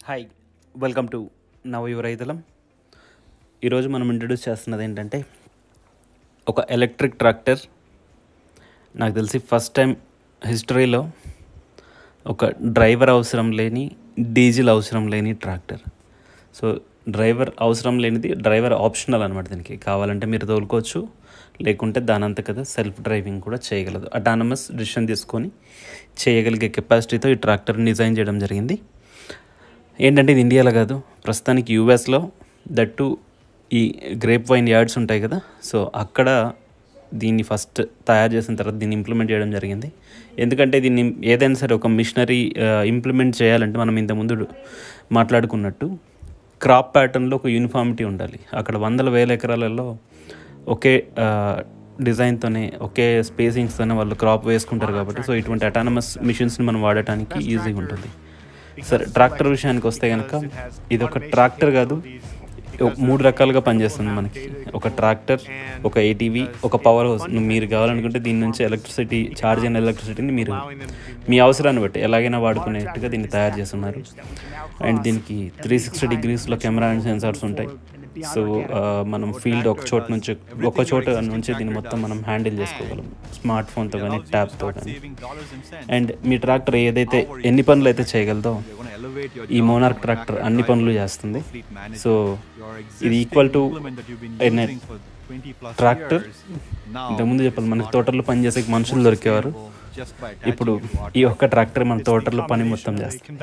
hi welcome to నవ యువరైతలం ఈరోజు మనం ఇంట్రడ్యూస్ చేస్తున్నది ఏంటంటే ఒక ఎలక్ట్రిక్ ట్రాక్టర్ నాకు తెలిసి ఫస్ట్ టైం హిస్టరీలో ఒక డ్రైవర్ అవసరం లేని డీజిల్ అవసరం లేని ట్రాక్టర్ సో డ్రైవర్ అవసరం లేనిది డ్రైవర్ ఆప్షనల్ అనమాట దీనికి కావాలంటే మీరు తోలుకోవచ్చు లేకుంటే దానంత కదా సెల్ఫ్ డ్రైవింగ్ కూడా చేయగలదు అటానమస్ డిసిషన్ తీసుకొని చేయగలిగే కెపాసిటీతో ఈ ట్రాక్టర్ డిజైన్ చేయడం జరిగింది ఏంటంటే ఇది ఇండియాలో కాదు ప్రస్తుతానికి యూఎస్లో దట్టు ఈ గ్రేప్ వైన్ యార్డ్స్ ఉంటాయి కదా సో అక్కడ దీన్ని ఫస్ట్ తయారు చేసిన తర్వాత దీన్ని ఇంప్లిమెంట్ చేయడం జరిగింది ఎందుకంటే దీన్ని ఏదైనా సరే ఒక మిషనరీ ఇంప్లిమెంట్ చేయాలంటే మనం ఇంతకుముందు మాట్లాడుకున్నట్టు క్రాప్ ప్యాటర్న్లో ఒక యూనిఫామిటీ ఉండాలి అక్కడ వందల వేల ఎకరాలలో ఒకే డిజైన్తోనే ఒకే స్పేసింగ్స్తోనే వాళ్ళు క్రాప్ వేసుకుంటారు కాబట్టి సో ఇటువంటి అటానమస్ మిషన్స్ని మనం వాడటానికి ఈజీగా ఉంటుంది సరే ట్రాక్టర్ విషయానికి వస్తే కనుక ఇది ఒక ట్రాక్టర్ కాదు ఒక మూడు రకాలుగా పనిచేస్తుంది మనకి ఒక ట్రాక్టర్ ఒక ఏటీవీ ఒక పవర్ హౌస్ నువ్వు మీరు కావాలనుకుంటే దీని నుంచి ఎలక్ట్రిసిటీ ఛార్జ్ అయిన ఎలక్ట్రిసిటీని మీరు మీ అవసరాన్ని బట్టి ఎలాగైనా వాడుకునేట్టుగా దీన్ని తయారు చేస్తున్నారు అండ్ దీనికి త్రీ సిక్స్టీ డిగ్రీస్లో కెమెరా అండ్ సెన్సార్స్ ఉంటాయి సో మనం ఫీల్డ్ ఒక చోట నుంచి ఒక చోట నుంచి దీన్ని మొత్తం మనం హ్యాండిల్ చేసుకోగలం స్మార్ట్ ఫోన్తో కానీ ట్యాబ్తో కానీ అండ్ మీ ట్రాక్టర్ ఏదైతే ఎన్ని పనులు అయితే చేయగలదో ఈ మోనార్క్ ట్రాక్టర్ అన్ని పనులు చేస్తుంది సో ఇది ఈక్వల్ టు ట్రాక్టర్ ఇంతకుముందు చెప్పాలి మనకి తోటల్లో పనిచేసే మనుషులు దొరికేవారు ఇప్పుడు ఈ ఒక్క ట్రాక్టర్ మన తోటల్లో పని మొత్తం చేస్తుంది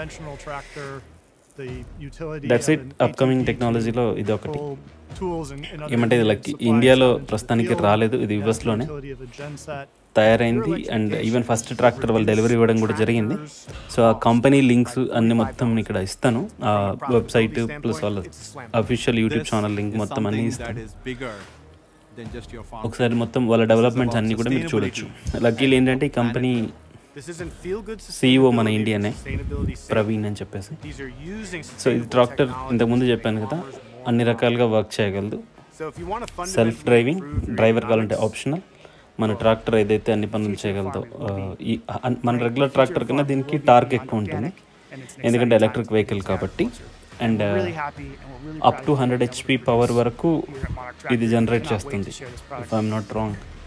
దట్స్ ఇట్ అప్కమింగ్ టెక్నాలజీలో ఇది ఒకటి ఏమంటే ఇది లైక్ ఇండియాలో ప్రస్తుతానికి రాలేదు ఇది యుఎస్లోనే తయారైంది అండ్ ఈవెన్ ఫస్ట్ ట్రాక్టర్ వాళ్ళు డెలివరీ ఇవ్వడం కూడా జరిగింది సో ఆ కంపెనీ లింక్స్ అన్ని మొత్తం ఇక్కడ ఇస్తాను ఆ వెబ్సైట్ ప్లస్ వాళ్ళ అఫీషియల్ యూట్యూబ్ ఛానల్ లింక్ మొత్తం అన్ని ఇస్తాను ఒకసారి మొత్తం వాళ్ళ డెవలప్మెంట్స్ అన్ని కూడా మీరు చూడొచ్చు లక్కీలు ఏంటంటే ఈ కంపెనీ సిఇఓ మన ఇండియానే ప్రవీణ్ అని చెప్పేసి సో ఇది ట్రాక్టర్ ఇంతకుముందు చెప్పాను కదా అన్ని రకాలుగా వర్క్ చేయగలదు సెల్ఫ్ డ్రైవింగ్ డ్రైవర్ కావాలంటే ఆప్షనల్ మన ట్రాక్టర్ ఏదైతే అన్ని పనులు చేయగలదో ఈ మన రెగ్యులర్ ట్రాక్టర్ కన్నా దీనికి టార్క్ ఎక్కువ ఉంటుంది ఎందుకంటే ఎలక్ట్రిక్ వెహికల్ కాబట్టి and up to hundred HP power వరకు ఇది జనరేట్ చేస్తుంది ఇఫ్ ఐఎమ్ నాట్ రాంగ్